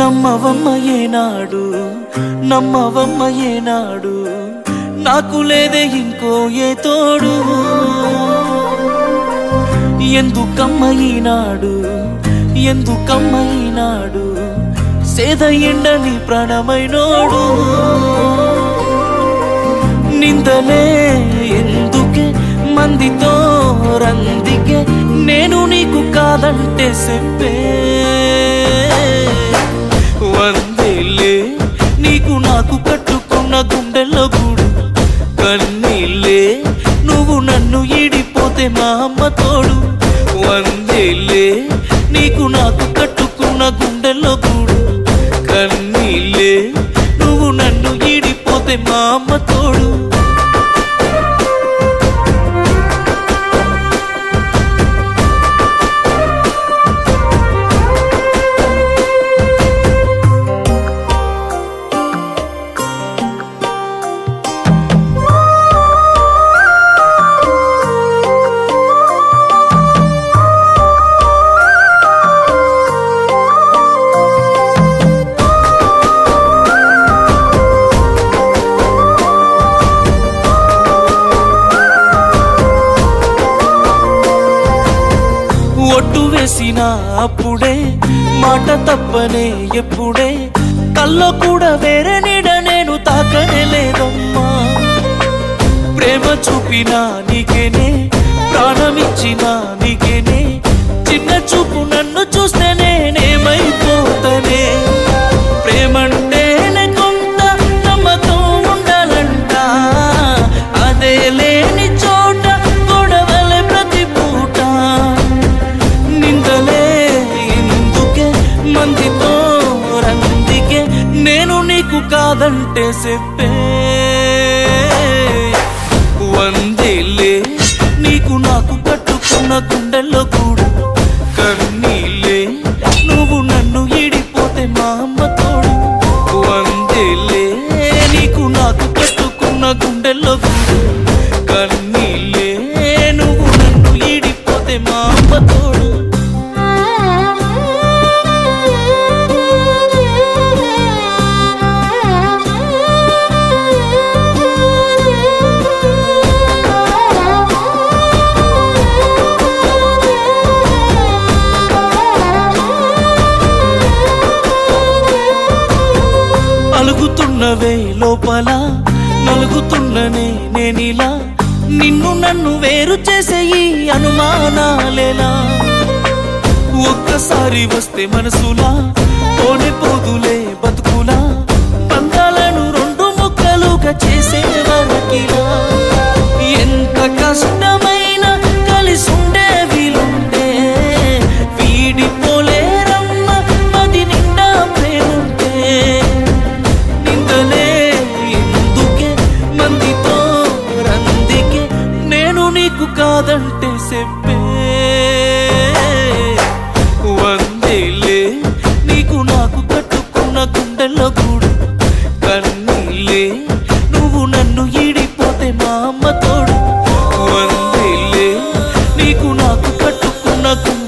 నమ్మవమ్మ ఏనాడు నమ్మవమ్మ ఏనాడు నాకు లేదే ఇంకో ఏ తోడు ఎందుకమ్మ ఈనాడు ఎందుకమ్మ ఈనాడు సేద ఎండని ప్రాణమైనోడు నిందలే ఎందుకే మందితో రందికే నేను నీకు కాదంటే చెప్పే వందేలే నీకు నాకు కట్టుకున్న గుండెల్లో గూడు కన్నీళ్ళే నువ్వు నన్ను ఈడిపోతే మా అమ్మ తోడు వందేలే నీకు నాకు కట్టుకున్న గుండెల్లో గూడు కన్నీళ్ళే నువ్వు నన్ను ఈడిపోతే మా అమ్మ తోడు ఒట్టు వేసిన అప్పుడే మాట తప్పనే ఎప్పుడే కల్లో కూడా వేరే నీడ నేను తాకనే లేదమ్మా ప్రేమ చూపిన నీకేనే ప్రాణమిచ్చిన నీకేనే చిన్న చూపు నన్ను చూస్తే నేనేమైపోతనే ప్రేమంటేనే కొంత నమ్మకం ఉండాలంట అదే లేని చోట గొడవలే ప్రతి పూట నిందలే ఎందుకే మందితో రందికే నేను నీకు కాదంటే చెప్పే వందేలే నీకు నాకు కట్టుకున్న గుండెల్లో కూడు కన్నీలే నువ్వు నన్ను ఈడిపోతే మా అమ్మ తోడు వందేలే నీకు నాకు కట్టుకున్న గుండెల్లో కూడు కన్నీలే నువ్వు నన్ను ఈడిపోతే మా అమ్మ తోడు అలుగుతున్నవే లోపల నలుగుతున్ననే నేనిలా నిన్ను నన్ను వేరు చేసే ఈ అనుమానాలేలా ఒక్కసారి వస్తే మనసులా పోనే పోదులే బతుకులా బంధాలను రెండు ముక్కలుగా చేసే వరకిలా ఎంత కష్టమైనా కలిసి ఉండే వీలుంటే వీడిపోలేరమ్మ మది నిండా ప్రేముంటే నిందలే ఎందుకే మందితో రందికే నేను నీకు కాదంటే చెప్పే వందేలే నీకు నాకు కట్టుకున్న గుండెల్లో గూడు కన్నీలే నువ్వు నన్ను ఈడిపోతే మా అమ్మ తోడు వందేలే నీకు నాకు కట్టుకున్న గుండె